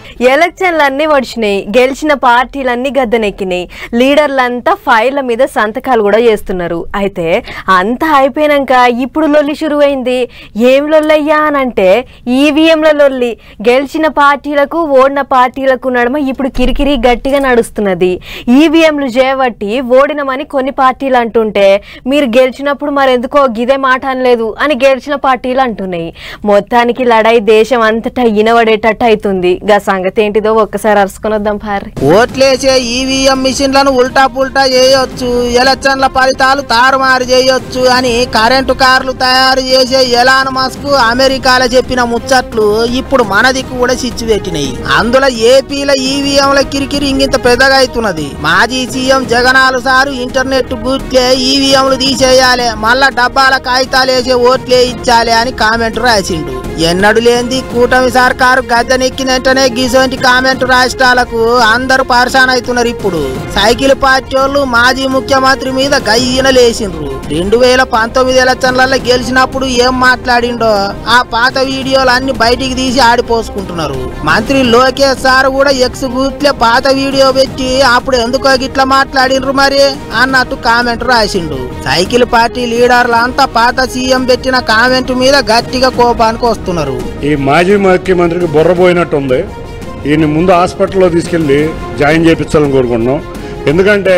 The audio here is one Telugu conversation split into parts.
ఎలక్షన్లన్నీ వడిచినాయి గెలిచిన పార్టీలన్నీ గద్దెనెక్కినాయి లీడర్లంతా ఫైళ్ళ మీద సంతకాలు కూడా చేస్తున్నారు అయితే అంతా అయిపోయినాక ఇప్పుడు లొల్లి షురువైంది ఏం లొల్లయ్యా అని అంటే ఈవీఎంల లొల్లి గెలిచిన పార్టీలకు ఓడిన పార్టీలకు నడుమ ఇప్పుడు కిరికిరి గట్టిగా నడుస్తున్నది ఈవీఎంలు చేయబట్టి ఓడినమని కొన్ని పార్టీలు అంటుంటే మీరు గెలిచినప్పుడు మరెందుకో గిదే మాట అనలేదు అని గెలిచిన పార్టీలు అంటున్నాయి మొత్తానికి లడాయి దేశం అంతటా ఇనబడేటట్టు అవుతుంది గా సంగతి ఏంటిదో ఒక్కసారి అరుసుకొని వద్దాం పారి ఓట్లేసే ఈవీఎం మిషన్లను ఉల్టా పుల్టా చేయొచ్చు ఎలక్షన్ల ఫలితాలు తారుమారు చేయొచ్చు అని కరెంటు కార్లు తయారు చేసే ఎలాన్ మస్క్ అమెరికాలో చెప్పిన ముచ్చట్లు ఇప్పుడు మన దిక్కు కూడా సిచ్చు పెట్టినాయి అందులో ఏపీల ఈవీఎంల కిరికిరి ఇంగింత పెద్దగా అవుతున్నది మాజీ సీఎం జగనాలు సారు ఇంటర్నెట్ గుట్లే ఈవీఎంలు తీసేయాలి మళ్ళా డబ్బాల కాగితాలు వేసే ఓట్లే ఇచ్చాలి అని కామెంట్ రాసిండు ఎన్నడు లేంది కూటమి సర్కారు గద్దెనెక్కిన వెంటనే గిసోంటి కామెంట్ రాష్ట్రాలకు అందరూ పరేషాన్ అవుతున్నారు ఇప్పుడు సైకిల్ పార్టీ వాళ్ళు మాజీ ముఖ్యమంత్రి మీద గయ్యన లేచిండ్రు రెండు వేల పంతొమ్మిది ఎలక్షన్లలో గెలిచినప్పుడు ఏం మాట్లాడిండో ఆ పాత వీడియోలు అన్ని బయటికి తీసి ఆడిపోసుకుంటున్నారు మంత్రి లోకేష్ సార్ కూడా ఎక్స్ గూట్లే పాత వీడియో పెట్టి అప్పుడు ఎందుకో గిట్లా మాట్లాడిండ్రు మరి అన్నట్టు కామెంట్ రాసిండు సైకిల్ పార్టీ లీడర్లు అంతా పాత సీఎం పెట్టిన కామెంట్ మీద గట్టిగా కోపానికి వస్తున్నారు ఈ మాజీ ముఖ్యమంత్రికి బుర్ర పోయినట్టుంది ఈయన ముందు హాస్పిటల్లో తీసుకెళ్ళి జాయిన్ చేయించాలని కోరుకుంటున్నాం ఎందుకంటే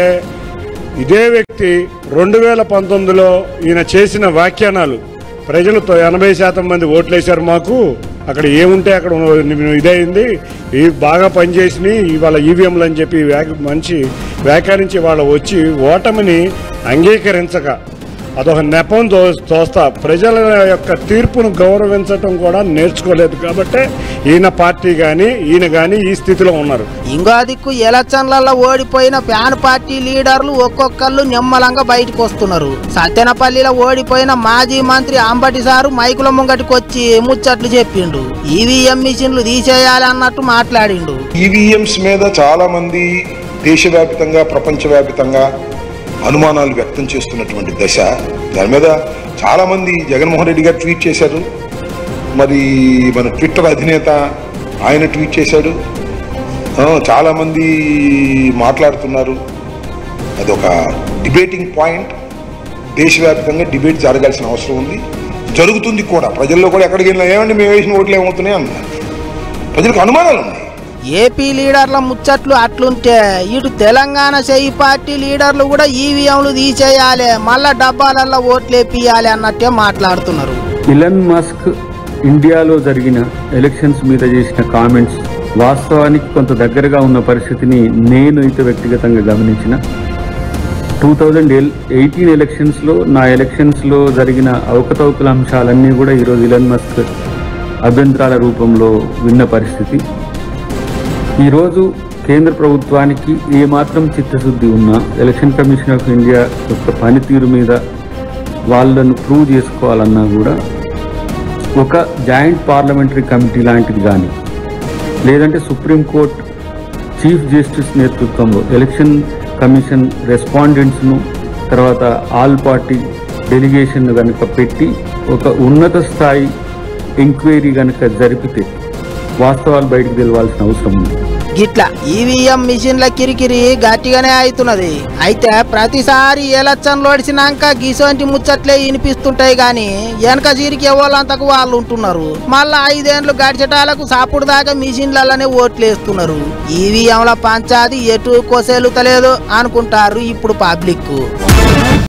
ఇదే వ్యక్తి రెండు వేల పంతొమ్మిదిలో ఈయన చేసిన వ్యాఖ్యానాలు ప్రజలతో ఎనభై శాతం మంది ఓట్లేశారు మాకు అక్కడ ఏముంటే అక్కడ ఇదైంది ఇవి బాగా పనిచేసినాయి ఇవాళ ఈవీఎంలు అని చెప్పి వ్యాఖ్య మంచి వ్యాఖ్యానించి వాళ్ళ వచ్చి ఓటమిని అంగీకరించక అదొక నెపం తో తోస్తా ప్రజల యొక్క తీర్పును గౌరవించటం కూడా నేర్చుకోలేదు కాబట్టి ఈయన పార్టీ కానీ ఈయన కానీ ఈ స్థితిలో ఉన్నారు ఇంకో దిక్కు ఎలక్షన్లలో ఓడిపోయిన ఫ్యాన్ పార్టీ లీడర్లు ఒక్కొక్కళ్ళు నిమ్మలంగా బయటకు వస్తున్నారు సత్యనపల్లిలో ఓడిపోయిన మాజీ మంత్రి అంబటి సారు మైకుల ముంగటికి వచ్చి ముచ్చట్లు చెప్పిండు ఈవీఎం మిషన్లు తీసేయాలి అన్నట్టు మాట్లాడిండు ఈవీఎంస్ మీద చాలా మంది దేశవ్యాప్తంగా ప్రపంచవ్యాప్తంగా అనుమానాలు వ్యక్తం చేస్తున్నటువంటి దశ దాని మీద చాలా మంది జగన్మోహన్ రెడ్డి గారు ట్వీట్ చేశారు మరి మన ట్విట్టర్ అధినేత ఆయన ట్వీట్ చేశాడు ఆ, చాలా మంది మాట్లాడుతున్నారు అదొక డిబేటింగ్ పాయింట్ దేశవ్యాప్తంగా డిబేట్ జరగాల్సిన అవసరం ఉంది జరుగుతుంది కూడా ప్రజల్లో కూడా ఎక్కడికి వెళ్ళినా ఏమండి మేము వేసిన ఓట్లు ఏమవుతున్నాయి అన్నారు ప్రజలకు అనుమానాలు ఉన్నాయి ఏపీ లీడర్ల ముచ్చట్లు అట్లుంటే ఇటు తెలంగాణ చెయ్యి పార్టీ లీడర్లు కూడా ఈవీఎంలు తీసేయాలి మళ్ళా డబ్బాలల్లో ఓట్లేపియాలి అన్నట్టే మాట్లాడుతున్నారు ఇలన్ మస్క్ ఇండియాలో జరిగిన ఎలక్షన్స్ మీద చేసిన కామెంట్స్ వాస్తవానికి కొంత దగ్గరగా ఉన్న పరిస్థితిని నేను అయితే వ్యక్తిగతంగా గమనించిన టూ థౌజండ్ ఎయిటీన్ ఎలక్షన్స్లో నా ఎలక్షన్స్లో జరిగిన అవకతవకల అంశాలన్నీ కూడా ఈరోజు ఇలన్ మస్క్ అభ్యంతరాల రూపంలో విన్న పరిస్థితి ఈరోజు కేంద్ర ప్రభుత్వానికి ఏమాత్రం చిత్తశుద్ధి ఉన్నా ఎలక్షన్ కమిషన్ ఆఫ్ ఇండియా యొక్క పనితీరు మీద వాళ్ళను ప్రూవ్ చేసుకోవాలన్నా కూడా ఒక జాయింట్ పార్లమెంటరీ కమిటీ లాంటిది కానీ లేదంటే సుప్రీంకోర్టు చీఫ్ జస్టిస్ నేతృత్వంలో ఎలక్షన్ కమిషన్ రెస్పాండెంట్స్ను తర్వాత ఆల్ పార్టీ డెలిగేషన్ కనుక పెట్టి ఒక ఉన్నత స్థాయి ఎంక్వైరీ కనుక జరిపితే వాస్తవాలు బయటకు తెలవాల్సిన అవసరం ఉంది గిట్లా ఈవీఎం మిషన్ల కిరికిరి గట్టిగానే అవుతున్నది అయితే ప్రతిసారి ఎలక్షన్ లోడిచినాక గిసోంటి ముచ్చట్లే వినిపిస్తుంటాయి గాని వెనక చీరికి ఎవరంతకు వాళ్ళు ఉంటున్నారు మళ్ళా ఐదేండ్లు గడిచటాలకు సాపుడు దాకా మిషన్లలోనే ఓట్లు వేస్తున్నారు ఈవీఎంల పంచాది ఎటు కొసేలుతలేదు అనుకుంటారు ఇప్పుడు పబ్లిక్